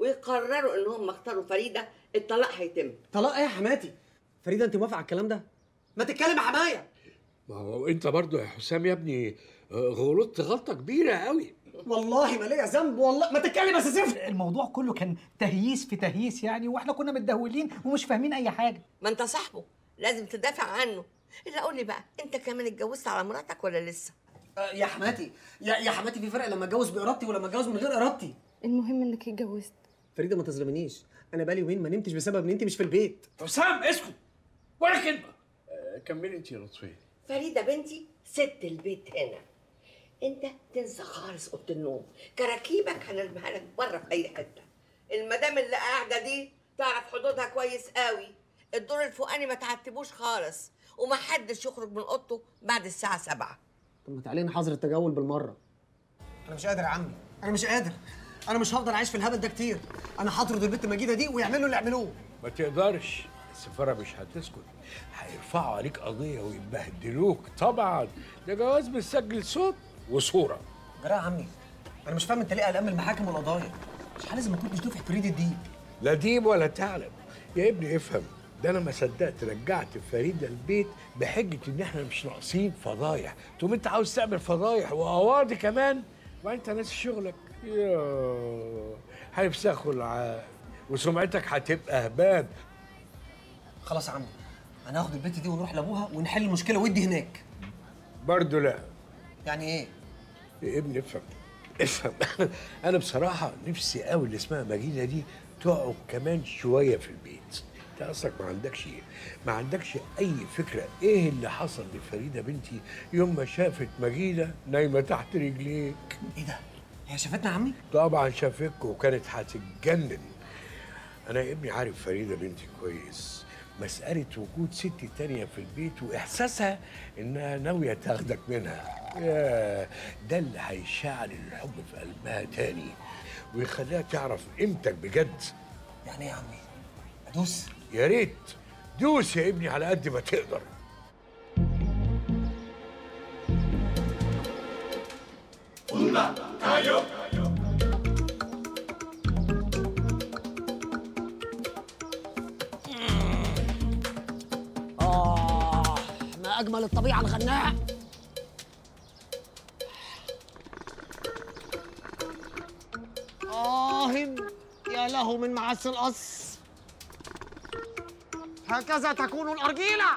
ويقرروا ان هم اختاروا فريده الطلاق هيتم طلاق ايه يا حماتي فريده انت موافقه على الكلام ده ما تتكلم يا حمايه ما هو انت برضو يا حسام يا ابني آه، غلطت غلطه كبيره قوي والله ما ليا ذنب والله ما تتكلم يا سيف الموضوع كله كان تهييس في تهييس يعني واحنا كنا متدهولين ومش فاهمين اي حاجه ما انت صاحبه لازم تدافع عنه الا قول لي بقى انت كمان اتجوزت على مراتك ولا لسه آه، يا حماتي يا يا حماتي في فرق لما اتجوز بارادتي ولما اتجوز من غير ارادتي المهم انك اتجوزت فريده ما تظلمنيش انا بقالي يومين ما نمتش بسبب ان انت مش في البيت حسام اسكت ولا كلمه آه، كملي انت يا لطفيه فريده بنتي ست البيت هنا انت تنسى خالص اوضه النوم كراكيبك هنرميها لك بره في اي حته المدام اللي قاعده دي تعرف حدودها كويس قوي الدور الفوقاني ما تعتبوش خالص ومحدش يخرج من اوضته بعد الساعه سبعة طب ما تعالي حظر التجول بالمره انا مش قادر يا عمي انا مش قادر انا مش هفضل عايش في الهبل ده كتير انا هطرد البت مجيده دي ويعملوا اللي يعملوه ما تقدرش السفاره مش هتسكت هيرفعوا عليك قضيه ويبهدلوك طبعا ده جواز بتسجل صوت وصوره جرى يا عمي انا مش فاهم انت ليه قلقان من المحاكم والقضايا مش لازم ما كنتش دفعه فريده دي لا ديب ولا تعلم يا ابني افهم ده انا ما صدقت رجعت فريده البيت بحجه ان احنا مش ناقصين فضايح تقوم انت عاوز تعمل فضايح وقواضي كمان وانت ناسي شغلك يا هيفسخوا العقل وسمعتك هتبقى هباب خلاص يا عمي انا هاخد البت دي ونروح لابوها ونحل المشكله ودي هناك برضه لا يعني ايه يا ابني افهم افهم انا بصراحه نفسي قوي اللي اسمها مجيده دي تقعد كمان شويه في البيت انت اصلك ما عندكش ما عندكش اي فكره ايه اللي حصل لفريده بنتي يوم ما شافت مجيده نايمه تحت رجليك ايه ده هي شافتنا يا عمي طبعا شافك وكانت هتتجنن انا يا ابني عارف فريده بنتي كويس مسألة وجود ست تانية في البيت وإحساسها إنها ناوية تاخدك منها يا ده اللي هيشعل الحب في قلبها تاني ويخليها تعرف قيمتك بجد يعني ايه يا عمي ادوس يا ريت دوس يا ابني على قد ما تقدر آه ما أجمل الطبيعة الغناء آه يا له من معس القص هكذا تكون الأرجيلة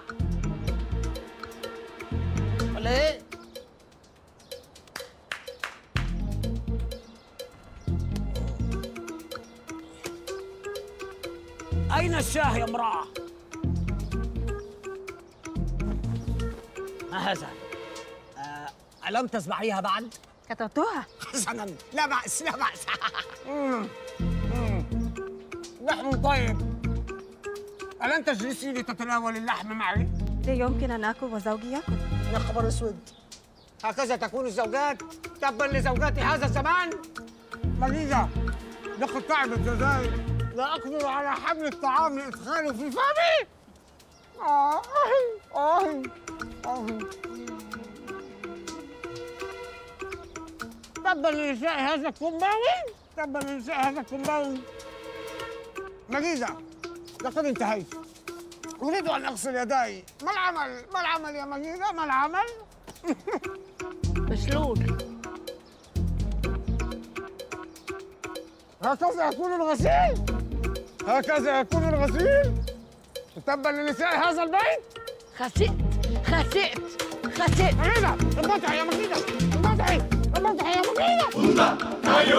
ولا إيه؟ أين الشاه يا امرأة؟ ما هذا؟ آه، ألم تسمعيها بعد؟ كتبتوها حسنا لا بأس لا بأس مم، مم. لحم طيب ألن تجلسي لتتناولي اللحم معي؟ لا يمكن ان اكل وزوجي ياكل يا خبر اسود هكذا تكون الزوجات تبا لزوجات هذا الزمان مجيدة لقد تعبت يداي لا أقدر على حمل الطعام لإدخاله في فمي آه آه آه تبا لنساء هذا الكومباوي تبا لنساء هذا الكومباوي مجيدة لقد انتهيت أريد أن أغسل يداي ما العمل؟ ما العمل يا مجيدة؟ ما العمل؟ مشلول هكذا يكون الغسيل هكذا يكون الغسيل تبا لنساء هذا البيت خسئت خسئت خسئت مجيدة انبطحي يا مجيدة انبطحي انبطحي يا مجيدة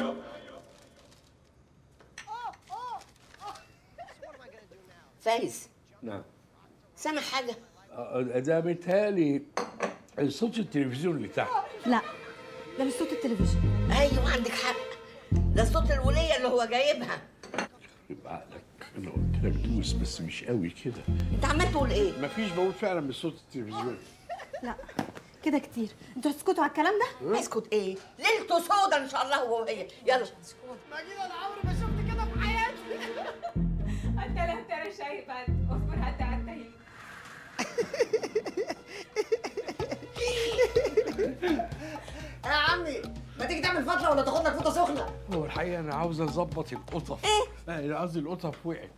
فايز نعم سامع حاجه ده بيتهيألي صوت التلفزيون اللي تحت لا ده مش صوت التلفزيون ايوه عندك حق ده صوت الوليه اللي هو جايبها يبقى عقلك انا قلت لك دوس بس مش قوي كده انت عمال تقول ايه مفيش بقول فعلا بصوت التلفزيون لا كده كتير انتوا هتسكتوا على الكلام ده اسكت ايه ليلته سودا ان شاء الله هو وهي يلا مجيدة أنا عمري ما شفت كده في حياتي أنت لا ترى شيئا اصبر حتى أنتهي يا عمي ما تيجي تعمل فترة ولا تاخد لك فوطة سخنة هو الحقيقة الحقيقه انا عاوز اظبط القطف ايه قصدي القطف وقعت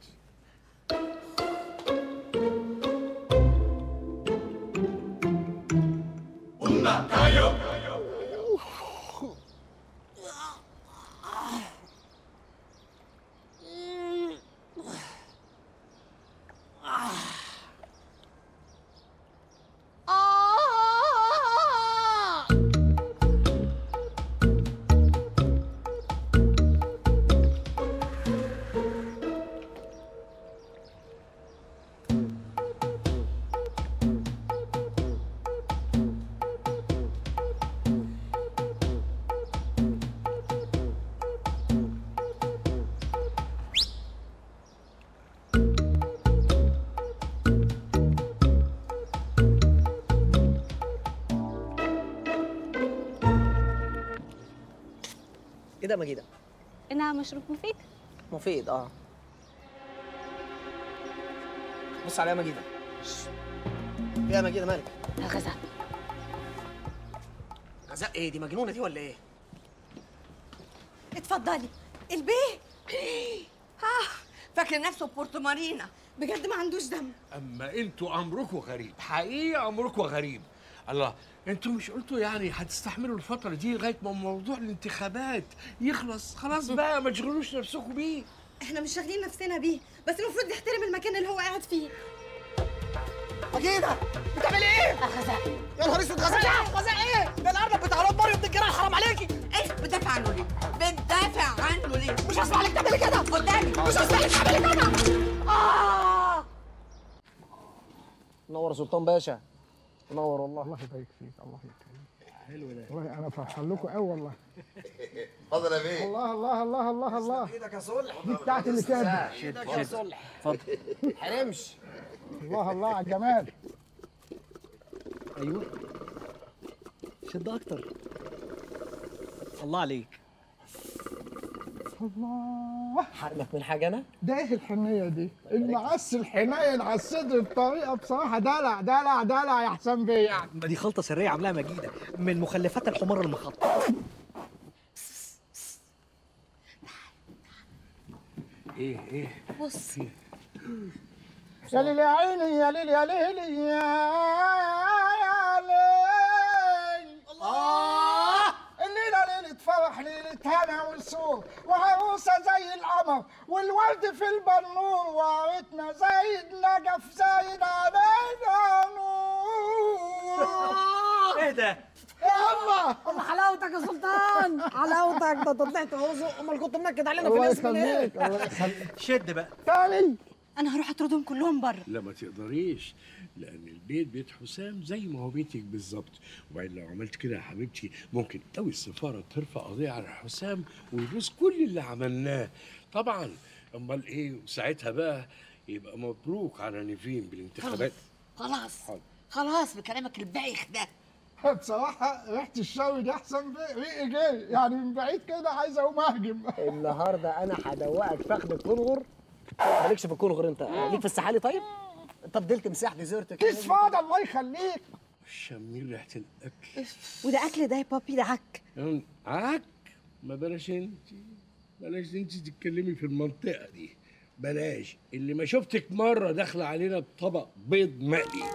ايه ده مجيدة؟ انها مشروب مفيد مفيد اه بص عليها مجيدة ايه يا مجيدة مالك؟ غزة غزاء ايه دي مجنونة دي ولا ايه؟ اتفضلي البيه ها فاكر نفسه بورتمارينا بجد ما عندوش دم اما انتوا امركم غريب حقيقه امركم غريب الله انتوا مش قلتوا يعني هتستحملوا الفتره دي لغايه ما موضوع الانتخابات يخلص خلاص بقى ما تشغلوش نفسكم بيه احنا مش شاغلين نفسنا بيه بس المفروض نحترم المكان اللي هو قاعد فيه مجيدة بتعملي ايه؟ غزة يا نهار اسود غزاء ايه؟ غزاء ايه؟ ده الارنب بتاع الواد ماريو ابن الجيران حرام عليكي ايه بتدافع عنه ليه بتدافع عنه ليه مش هسمح لك تعملي كده قدامي مش هسمح لك تعملي كده آه نور يا سلطان باشا نور والله الله يبارك فيك الله يكرمك حلو ده والله انا فرحان لكم قوي والله اتفضل يا بيه الله الله الله الله الله ايدك يا صلح دي بتاعت اللي فات ايدك يا صلح اتفضل حرمش الله الله على الجمال ايوه شد اكتر الله عليك الله حرمك من حاجة أنا؟ ده ايه الحنيه دي؟ المعس الحنين على الصدر بطريقه بصراحه دلع دلع دلع يا حسام بيه يعني ما دي خلطه سريه عاملاها مجيده من مخلفات الحمار المخطط ايه ايه بص يا ليل يا عيني يا ليل يا ليل يا يا ليل الله الليله ليله فرح ليله هنا وسرور وعروسه زي القمر والورد في البنور وعرتنا زايد نجف زايد علينا نور ايه ده؟ يلا حلاوتك يا سلطان حلاوتك ده انت طلعت هوزو امال كنت منكد علينا في الله الاسم ليه؟ يخليك الله يخليك شد بقى تاني انا هروح اطردهم كلهم بره لا ما تقدريش لان البيت بيت حسام زي ما هو بيتك بالظبط وبعدين لو عملت كده يا حبيبتي ممكن قوي السفاره ترفع قضيه على حسام ويبوظ كل اللي عملناه طبعا امال ايه ساعتها بقى يبقى مبروك على نيفين بالانتخابات خلاص حاضر. خلاص بكلامك البايخ ده بصراحة ريحة الشوي دي أحسن بيه ريقي جاي يعني من بعيد كده عايز أقوم أهجم النهارده انا هدوقك فخد الكنغر مالكش في الكنغر انت ليك في السحالي طيب؟ انت فضلت مساح ديزرت كده كيس فاضي الله يخليك شمير ريحه الاكل وده اكل ده يا بابي ده عك يعني عك ما بلاش انت بلاش انت تتكلمي في المنطقه دي بلاش اللي ما شفتك مره داخله علينا بطبق بيض مقلي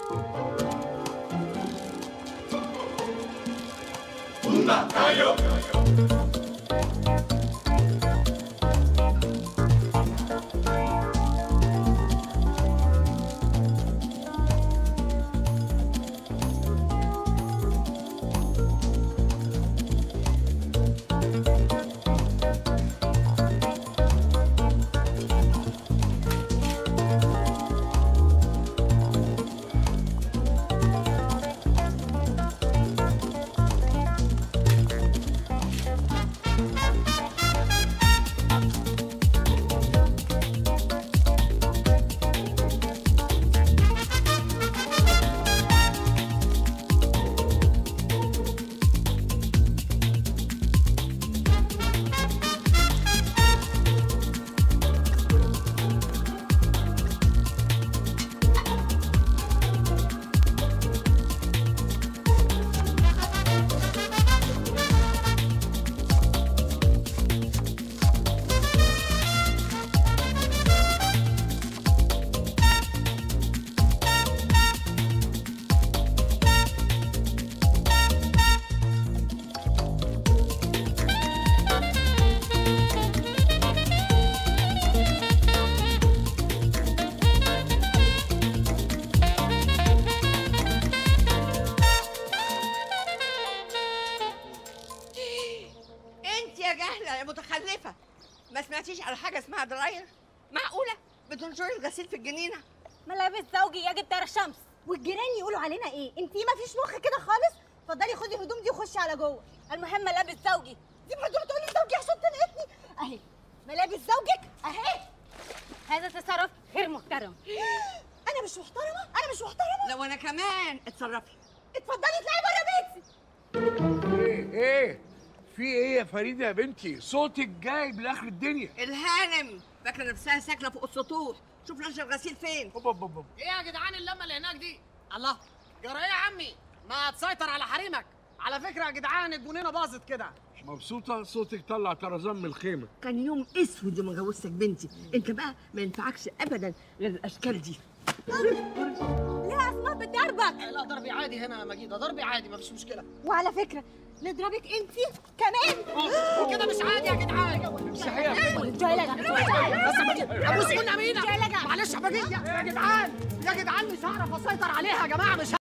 سمعتيش على حاجه اسمها دراير معقوله بتنشري الغسيل في الجنينه ملابس زوجي يجب ترى الشمس والجيران يقولوا علينا ايه انتي ما فيش مخ كده خالص اتفضلي خدي الهدوم دي وخشي على جوه المهم ملابس زوجي دي بتقولي تقولي زوجي عشان تنقطني اهي ملابس زوجك اهي هذا تصرف غير محترم انا مش محترمه انا مش محترمه لو انا كمان اتصرفي اتفضلي اطلعي بره بيتي ايه ايه في ايه يا فريده يا بنتي صوتك جايب لاخر الدنيا الهانم فاكره نفسها ساكنه فوق السطوح شوف نشر الغسيل فين بابا بابا ايه يا جدعان اللمه اللي هناك دي الله جرى ايه يا عمي ما تسيطر على حريمك على فكره يا جدعان الجنينه باظت كده مش مبسوطه صوتك طلع طرزان من الخيمه كان يوم اسود يوم جوزتك بنتي انت بقى ما ينفعكش ابدا غير الاشكال دي ليه اسماء بتضربك لا ضربي عادي هنا يا مجيده ضربي عادي مفيش مشكله وعلى فكره نضربك انتي كمان كده مش عادي يا جدعان بس يا مجيده ابوس كنا مينا معلش يا مجيده يا جدعان يا جدعان مش هعرف اسيطر عليها يا جماعه مش